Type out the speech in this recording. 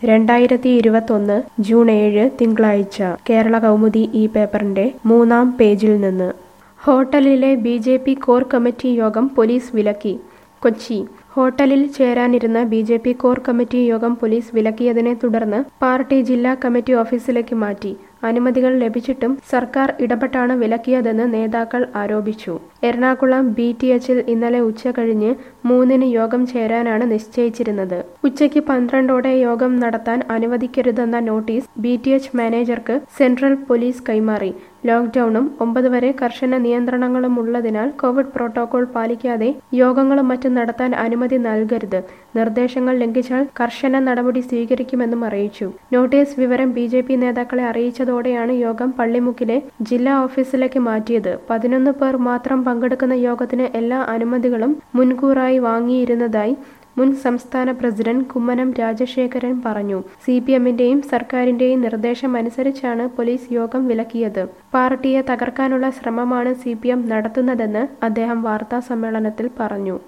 രണ്ടായിരത്തി ഇരുപത്തൊന്ന് ജൂൺ ഏഴ് തിങ്കളാഴ്ച കേരള കൗമുദി ഈ പേപ്പറിന്റെ മൂന്നാം പേജിൽ നിന്ന് ഹോട്ടലിലെ B J P core committee യോഗം പോലീസ് വിലക്കി കൊച്ചി ഹോട്ടലിൽ ചേരാനിരുന്ന B J P core committee യോഗം പോലീസ് വിലക്കിയതിനെ തുടർന്ന് പാർട്ടി ജില്ലാ കമ്മിറ്റി ഓഫീസിലേക്ക് മാറ്റി അനുമതികൾ ലഭിച്ചിട്ടും സർക്കാർ ഇടപെട്ടാണ് വിലക്കിയതെന്ന് നേതാക്കൾ ആരോപിച്ചു എറണാകുളം ബി ടി എച്ചിൽ ഇന്നലെ ഉച്ച കഴിഞ്ഞ് മൂന്നിന് യോഗം ചേരാനാണ് നിശ്ചയിച്ചിരുന്നത് ഉച്ചയ്ക്ക് പന്ത്രണ്ടോടെ യോഗം നടത്താൻ അനുവദിക്കരുതെന്ന നോട്ടീസ് ബി ടി എച്ച് മാനേജർക്ക് സെൻട്രൽ പോലീസ് കൈമാറി ലോക്ഡൌണും ഒമ്പത് വരെ കർശന നിയന്ത്രണങ്ങളും ഉള്ളതിനാൽ കോവിഡ് പ്രോട്ടോകോൾ പാലിക്കാതെ യോഗങ്ങളും മറ്റും നടത്താൻ അനുമതി നൽകരുത് നിർദ്ദേശങ്ങൾ ലംഘിച്ചാൽ കർശന നടപടി സ്വീകരിക്കുമെന്നും അറിയിച്ചു നോട്ടീസ് വിവരം ബി ജെ പി നേതാക്കളെ അറിയിച്ചതോടെയാണ് യോഗം പള്ളിമുക്കിലെ ജില്ലാ ഓഫീസിലേക്ക് മാറ്റിയത് പതിനൊന്ന് പേർ മാത്രം പങ്കെടുക്കുന്ന യോഗത്തിന് എല്ലാ അനുമതികളും മുൻകൂറായി വാങ്ങിയിരുന്നതായി മുൻ സംസ്ഥാന പ്രസിഡന്റ് കുമ്മനം രാജശേഖരൻ പറഞ്ഞു സി പി എമ്മിന്റെയും സർക്കാരിന്റെയും നിർദ്ദേശം അനുസരിച്ചാണ് പോലീസ് യോഗം വിലക്കിയത് പാർട്ടിയെ തകർക്കാനുള്ള ശ്രമമാണ് സി പി എം നടത്തുന്നതെന്ന് അദ്ദേഹം വാർത്താ സമ്മേളനത്തിൽ പറഞ്ഞു